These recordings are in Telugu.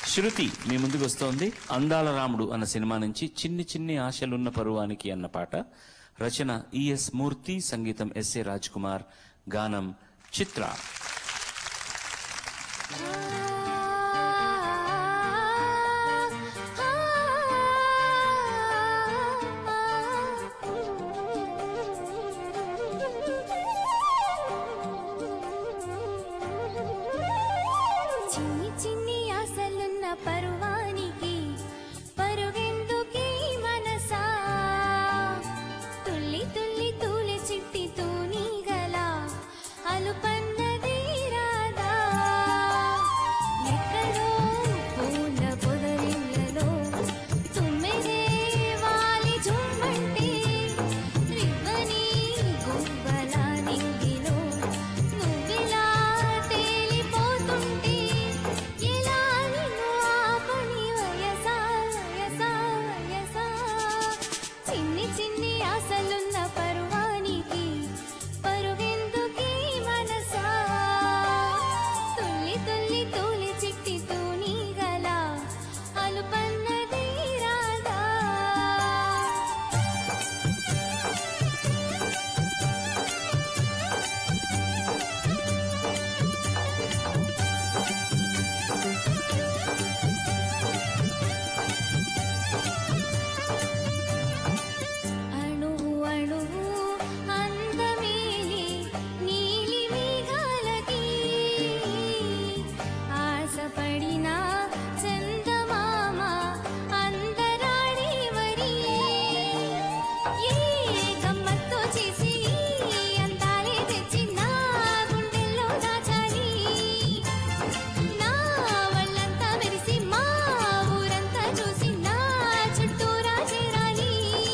శృతి మీ ముందుకు వస్తోంది అందాల రాముడు అన్న సినిమా నుంచి చిన్ని చిన్ని ఆశలున్న పరువానికి అన్న పాట రచన ఈఎస్ మూర్తి సంగీతం ఎస్ఏ రాజ్ కుమార్ గానం చిత్ర చిన్ని చిన్ని ఆశలున్న పరువానికి పరుగెందుకీ మనసా తుల్లి తుల్లి తూలి చిట్టి తూనీగల అలుపన్నది రాదా ఎక్కడో పూల పొదరిళ్ళలో తుమ్మెదే వాలి జుమ్మంటే రివ్వని గువ్వల నింగిలో నువ్విలా తేలిపోతుంటే ఎలా నిన్ను ఆపని వయసా వయసా వయసా చిన్ని చిన్ని ఆశలున్న పరువానికి పరుగెందుకీ మనసా తుల్లి తుల్లి తూలి చిట్టి తూనీగల అలుపన్నది రాదా అణువు అణువు అందమేలి నీలి మేఘాలకి ఆశపడిన చందమామ అందరాడే మరి ఏ గమ్మత్తో చేసి అందాలే తెచ్చి నా గుండెల్లో దాచాలి నా వాళ్ళంతా మెరిసి మా ఊరంతా చూసి నా చుట్టూరా చేరాలి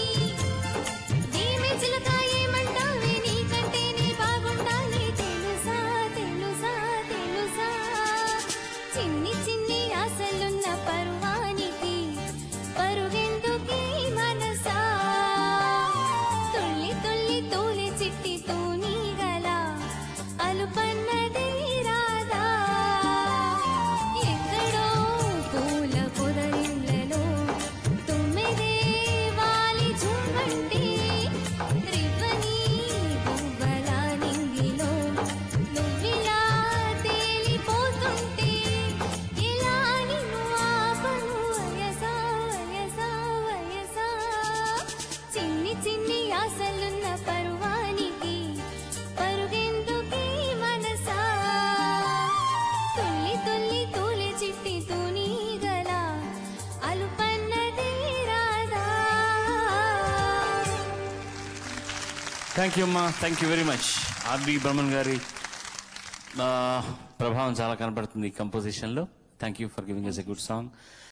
దీని చిలక ఏమంటావే నీకంటే నీ బాగుండాలి తెలుసా తెలుసా తెలుసా చిన్ని చిన్ని ఆశలున్న పరువానికి పరుగెందుకీ మనసా తుల్లి తుల్లి తూలి చిట్టి తూనీగల అలుపన్నది రాదా ఎక్కడో పూల పొదరిళ్ళలో తుమ్మెదే వాలి ఝుమ్మంటే రివ్వని గువ్వల నింగిలో నువ్విలా తేలిపోతుంటే ఎలా నిన్ను ఆపను వయసా వయసా వయసా చిన్ని చిన్ని ఆశలున్న పరువానికి పరుగెందుకీ మనసా తుల్లి తుల్లి తూలి చిట్టి తూనీగల అలుపన్నది రాదా థ్యాంక్ యూ అమ్మా thank you very much RB Brahman గారి ఆ, ప్రభావం చాలా కనబడుతుంది ఈ కంపోజిషన్లో thank you for giving us a good song